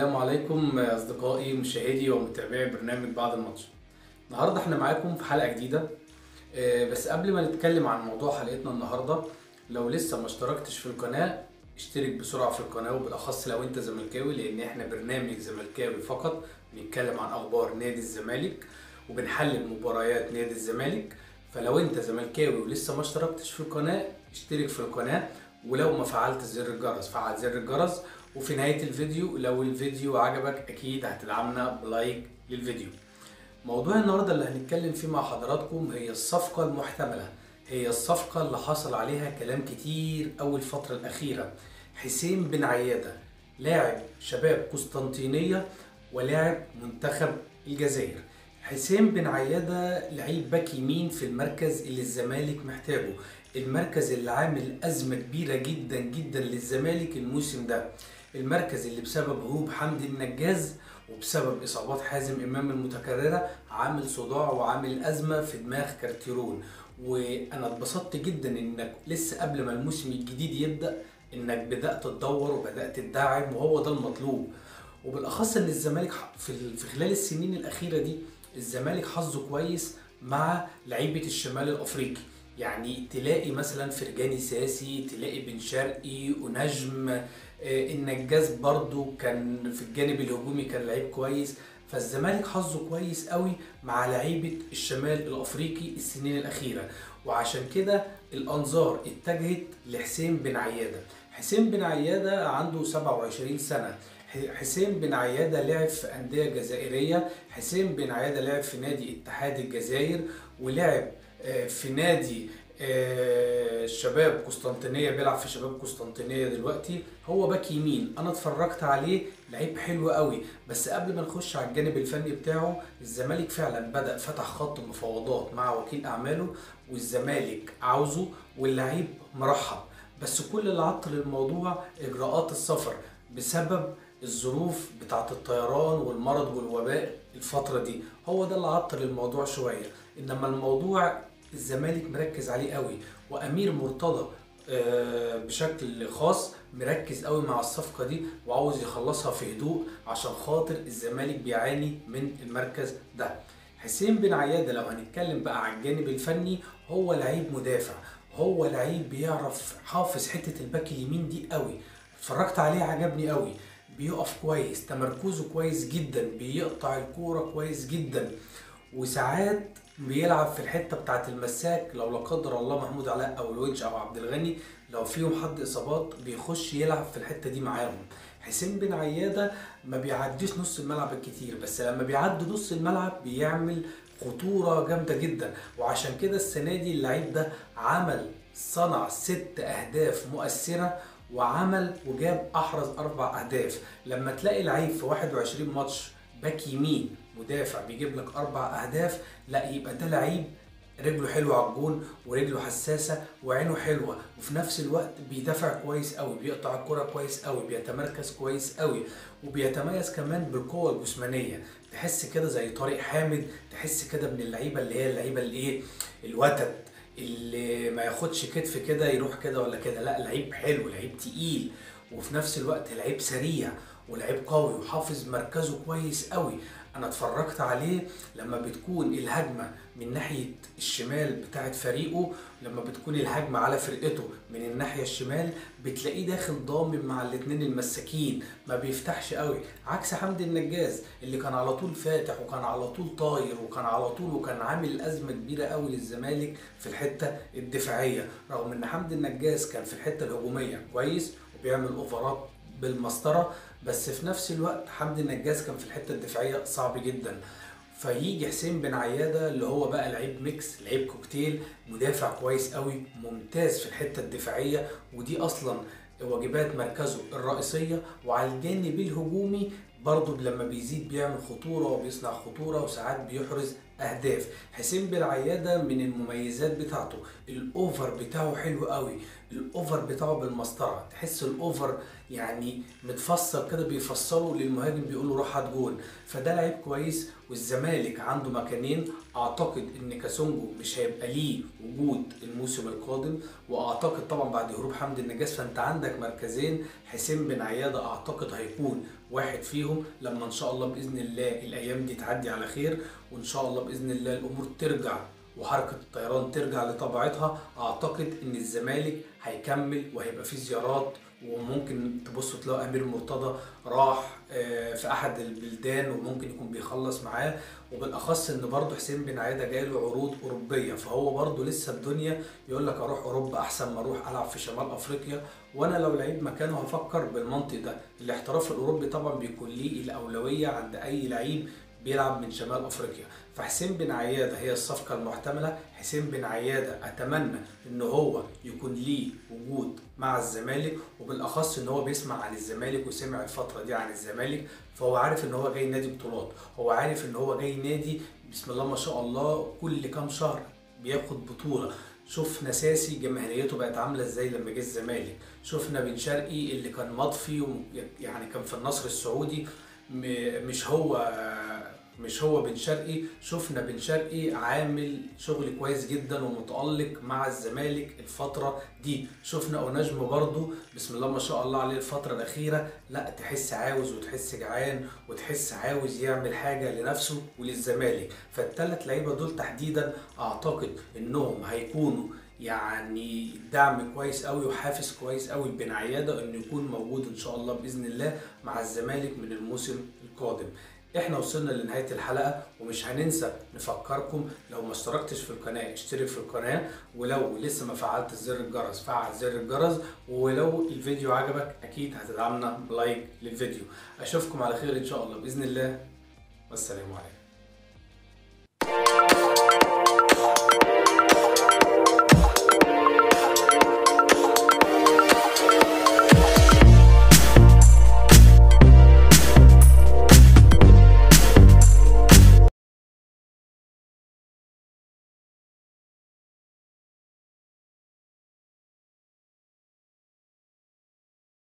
السلام عليكم اصدقائي مشاهدي ومتابعي برنامج بعد الماتش النهارده احنا معاكم في حلقه جديده آه، بس قبل ما نتكلم عن موضوع حلقتنا النهارده لو لسه ما اشتركتش في القناه اشترك بسرعه في القناه وبالاخص لو انت زملكاوي لان احنا برنامج زملكاوي فقط بنتكلم عن اخبار نادي الزمالك وبنحلل مباريات نادي الزمالك فلو انت زملكاوي ولسه ما اشتركتش في القناه اشترك في القناه ولو ما فعلت زر الجرس فعل زر الجرس وفي نهاية الفيديو لو الفيديو عجبك أكيد هتدعمنا بلايك للفيديو موضوع النهاردة اللي هنتكلم فيه مع حضراتكم هي الصفقة المحتملة هي الصفقة اللي حصل عليها كلام كتير أول الفترة الأخيرة حسين بن عيادة لاعب شباب قسطنطينية ولاعب منتخب الجزائر حسين بن عيادة لعيب باك يمين في المركز اللي الزمالك محتاجه المركز اللي عامل أزمة كبيرة جدا جدا للزمالك الموسم ده المركز اللي بسبب هروب حمدي النجاز وبسبب إصابات حازم إمام المتكررة عامل صداع وعامل أزمة في دماغ كارتيرون وأنا اتبسطت جدا إنك لسه قبل ما الموسم الجديد يبدأ إنك بدأت تدور وبدأت تدعم وهو ده المطلوب وبالأخص إن الزمالك في في خلال السنين الأخيرة دي الزمالك حظه كويس مع لعيبة الشمال الأفريقي يعني تلاقي مثلا فرجاني ساسي تلاقي بن شرقي ونجم آه، النجاز برضو كان في الجانب الهجومي كان لعيب كويس فالزمالك حظه كويس قوي مع لعيبة الشمال الأفريقي السنين الأخيرة وعشان كده الأنظار اتجهت لحسين بن عيادة حسين بن عيادة عنده 27 سنة حسين بن عيادة لعب في أندية جزائرية حسين بن عيادة لعب في نادي اتحاد الجزائر ولعب آه، في نادي آه، شباب قسطنطينيه بيلعب في شباب قسطنطينيه دلوقتي هو باك يمين انا اتفرجت عليه لعيب حلو قوي بس قبل ما نخش على الجانب الفني بتاعه الزمالك فعلا بدا فتح خط مفاوضات مع وكيل اعماله والزمالك عاوزه واللعيب مرحب بس كل اللي عطل الموضوع اجراءات السفر بسبب الظروف بتاعت الطيران والمرض والوباء الفترة دي هو ده اللي عطل الموضوع شوية انما الموضوع الزمالك مركز عليه قوي وامير مرتضى آه، بشكل خاص مركز قوي مع الصفقة دي وعاوز يخلصها في هدوء عشان خاطر الزمالك بيعاني من المركز ده حسين بن عيادة لو هنتكلم بقى على الجانب الفني هو لعيب مدافع هو لعيب بيعرف حافظ حتة الباك اليمين دي قوي اتفرجت عليه عجبني قوي بيقف كويس تمركزه كويس جدا بيقطع الكورة كويس جدا وساعات بيلعب في الحته بتاعت المساك لو لا قدر الله محمود علاء او الونش او عبد الغني لو فيهم حد اصابات بيخش يلعب في الحته دي معاهم حسين بن عياده ما بيعديش نص الملعب الكتير بس لما بيعدي نص الملعب بيعمل خطوره جامده جدا وعشان كده السنه دي اللعيب ده عمل صنع ست اهداف مؤثره وعمل وجاب احرز اربع اهداف لما تلاقي لعيب في 21 ماتش باك يمين مدافع بيجيب لك اربع اهداف لا يبقى ده لعيب رجله حلوه على الجون ورجله حساسه وعينه حلوه وفي نفس الوقت بيدافع كويس قوي بيقطع الكره كويس قوي بيتمركز كويس قوي وبيتميز كمان بالقوه الجسمانيه تحس كده زي طارق حامد تحس كده من اللعيبه اللي هي اللعيبه اللي ايه الوتد اللي ما ياخدش كتف كده يروح كده ولا كده لا لعيب حلو لعيب تقيل وفي نفس الوقت لعيب سريع ولعيب قوي وحافظ مركزه كويس قوي انا اتفرجت عليه لما بتكون الهجمه من ناحيه الشمال بتاعت فريقه لما بتكون الهجمه على فرقته من الناحيه الشمال بتلاقيه داخل ضامن مع الاتنين المساكين ما بيفتحش قوي عكس حمدي النجاز اللي كان على طول فاتح وكان على طول طاير وكان على طول وكان عامل ازمه كبيره قوي للزمالك في الحته الدفاعيه رغم ان حمدي النجاز كان في الحته الهجوميه كويس وبيعمل اوفرات بالمسطره بس في نفس الوقت حمدي النجاز كان في الحته الدفاعيه صعب جدا فيجي حسين بن عياده اللي هو بقى لعيب ميكس لعيب كوكتيل مدافع كويس قوي ممتاز في الحته الدفاعيه ودي اصلا واجبات مركزه الرئيسيه وعلى الجانب الهجومي برضه لما بيزيد بيعمل خطوره وبيصنع خطوره وساعات بيحرز اهداف حسين بن عياده من المميزات بتاعته الاوفر بتاعه حلو قوي الاوفر بتاعه بالمسطره تحس الاوفر يعني متفصل كده بيفصله للمهاجم بيقول له روح هات جول فده لعيب كويس والزمالك عنده مكانين اعتقد ان كاسونجو مش هيبقى ليه وجود الموسم القادم واعتقد طبعا بعد هروب حمدي النجاس فانت عندك مركزين حسين بن عياده اعتقد هيكون واحد فيهم لما ان شاء الله باذن الله الايام دي تعدي على خير وان شاء الله باذن الله الامور ترجع وحركه الطيران ترجع لطبيعتها اعتقد ان الزمالك هيكمل وهيبقى فيه زيارات وممكن تبصوا تلاقوا امير مرتضى راح آه، في احد البلدان وممكن يكون بيخلص معاه وبالاخص ان برضه حسين بن عايده جاي له عروض اوروبيه فهو برضه لسه الدنيا يقول لك اروح اوروبا احسن ما اروح العب في شمال افريقيا وانا لو لعيب مكانه هفكر بالمنطق ده الاحتراف الاوروبي طبعا بيكون ليه الاولويه عند اي لعيب بيلعب من شمال افريقيا فحسين بن عياده هي الصفقه المحتمله حسين بن عياده اتمنى ان هو يكون ليه وجود مع الزمالك وبالاخص ان هو بيسمع عن الزمالك وسمع الفتره دي عن الزمالك فهو عارف ان هو جاي نادي بطولات هو عارف ان هو جاي نادي بسم الله ما شاء الله كل كام شهر بياخد بطوله شفنا ساسي جماهيريته بقت عامله ازاي لما جه الزمالك شفنا بن شرقي اللي كان مطفي يعني كان في النصر السعودي م- مش هو مش هو بن شرقي شفنا بن شرقي عامل شغل كويس جدا ومتألق مع الزمالك الفترة دي شفنا اوناجم برضو بسم الله ما شاء الله عليه الفترة الأخيرة لا تحس عاوز وتحس جعان وتحس عاوز يعمل حاجة لنفسه وللزمالك فالثلاث لعيبة دول تحديدا أعتقد إنهم هيكونوا يعني دعم كويس قوي وحافز كويس قوي لبن عياده انه يكون موجود ان شاء الله باذن الله مع الزمالك من الموسم القادم احنا وصلنا لنهايه الحلقه ومش هننسى نفكركم لو ما اشتركتش في القناه اشترك في القناه ولو لسه ما فعلت زر الجرس فعل زر الجرس ولو الفيديو عجبك اكيد هتدعمنا بلايك للفيديو اشوفكم على خير ان شاء الله باذن الله والسلام عليكم